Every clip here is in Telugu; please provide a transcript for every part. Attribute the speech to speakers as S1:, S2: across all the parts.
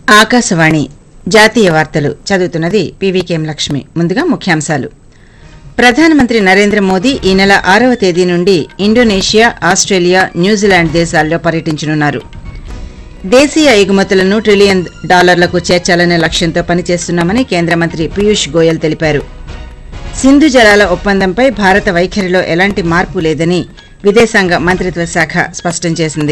S1: ఆకాశవాణి జాతీయ వార్తలు చదువుతున్నది పీవీకేఎం లక్ష్మి ముందుగా ముఖ్యాంశాలు ప్రధానమంత్రి నరేంద్ర మోదీ ఈ నెల ఆరవ తేదీ నుండి ఇండోనేషియా ఆస్ట్రేలియా న్యూజిలాండ్ దేశాల్లో పర్యటించనున్నారు దేశీయ ఎగుమతులను ట్రిలియన్ డాలర్లకు చేర్చాలనే లక్ష్యంతో పనిచేస్తున్నామని కేంద్ర మంత్రి పీయూష్ గోయల్ తెలిపారు సింధు జలాల ఒప్పందంపై భారత వైఖరిలో ఎలాంటి మార్పు లేదని విదేశాంగ మంత్రిత్వ శాఖ స్పష్టం చేసింది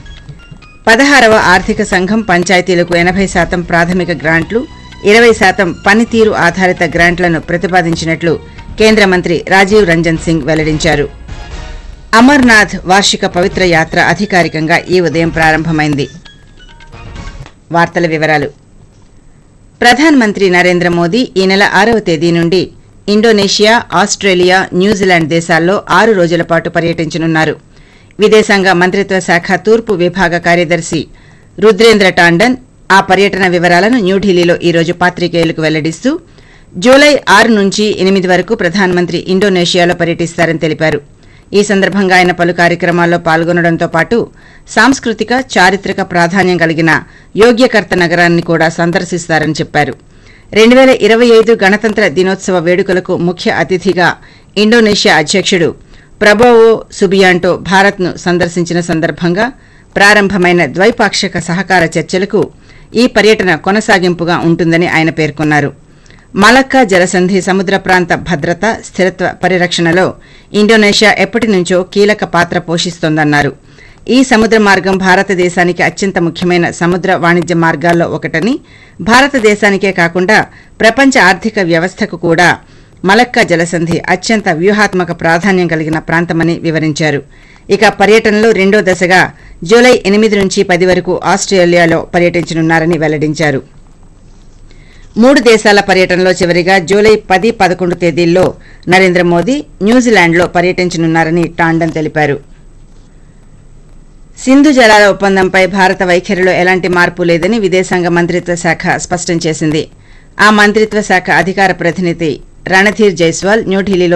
S1: పదహారవ ఆర్థిక సంఘం పంచాయతీలకు ఎనభై శాతం ప్రాథమిక గ్రాంట్లు ఇరవై శాతం పనితీరు ఆధారిత గ్రాంట్లను ప్రతిపాదించినట్లు కేంద్ర మంత్రి రాజీవ్ రంజన్ సింగ్ వెల్లడించారు అమర్నాథ్ వార్షిక పవిత్ర యాత్ర అధికారికంగా ఈ ఉదయం ప్రారంభమైంది వార్తల వివరాలు ప్రధానమంత్రి నరేంద్ర మోదీ ఈ నెల ఆరవ తేదీ నుండి ఇండోనేషియా ఆస్ట్రేలియా న్యూజిలాండ్ దేశాల్లో ఆరు రోజుల పాటు పర్యటించనున్నారు విదేశాంగ మంత్రిత్వ శాఖ తూర్పు విభాగ కార్యదర్శి రుద్రేంద్ర టాండన్ ఆ పర్యటన వివరాలను న్యూఢిల్లీలో ఈ రోజు పాత్రికేయులకు వెల్లడిస్తూ జూలై ఆరు నుంచి ఎనిమిది వరకు ప్రధానమంత్రి ఇండోనేషియాలో పర్యటిస్తారని తెలిపారు ఈ సందర్భంగా ఆయన పలు కార్యక్రమాల్లో పాల్గొనడంతో పాటు సాంస్కృతిక చారిత్రక ప్రాధాన్యం కలిగిన యోగ్యకర్త నగరాన్ని కూడా సందర్శిస్తారని చెప్పారు రెండు వేల ఇరవై ఐదు గణతంత్ర దినోత్సవ వేడుకలకు ముఖ్య అతిథిగా ఇండోనేషియా అధ్యక్షుడు ప్రభోవో సుబియాంటో భారత్ను సందర్శించిన సందర్భంగా ప్రారంభమైన ద్వైపాక్షిక సహకార చర్చలకు ఈ పర్యటన కొనసాగింపుగా ఉంటుందని ఆయన పేర్కొన్నారు మలక్కా జలసంధి సముద్ర ప్రాంత భద్రత స్థిరత్వ పరిరక్షణలో ఇండోనేషియా ఎప్పటి నుంచో కీలక పాత్ర పోషిస్తోందన్నారు ఈ సముద్ర మార్గం భారతదేశానికి అత్యంత ముఖ్యమైన సముద్ర వాణిజ్య మార్గాల్లో ఒకటని భారతదేశానికే కాకుండా ప్రపంచ ఆర్థిక వ్యవస్థకు కూడా మలక్కా జలసంధి అత్యంత వ్యూహాత్మక ప్రాధాన్యం కలిగిన ప్రాంతమని వివరించారు ఇక పర్యటనలో రెండో దశగా జూలై ఎనిమిది నుంచి పది వరకు ఆస్ట్రేలియాలో పర్యటించనున్నారని వెల్లడించారు మూడు దేశాల పర్యటనలో చివరిగా జూలై పది పదకొండు తేదీల్లో నరేంద్ర మోదీ న్యూజిలాండ్లో పర్యటించనున్నారని టాండన్ తెలిపారు సింధు జలాల ఒప్పందంపై భారత వైఖరిలో ఎలాంటి మార్పు లేదని విదేశాంగ మంత్రిత్వ శాఖ స్పష్టం చేసింది ఆ మంత్రిత్వ శాఖ అధికార ప్రతినిధి రణధీర్ జైస్వాల్ న్యూఢిల్లీలో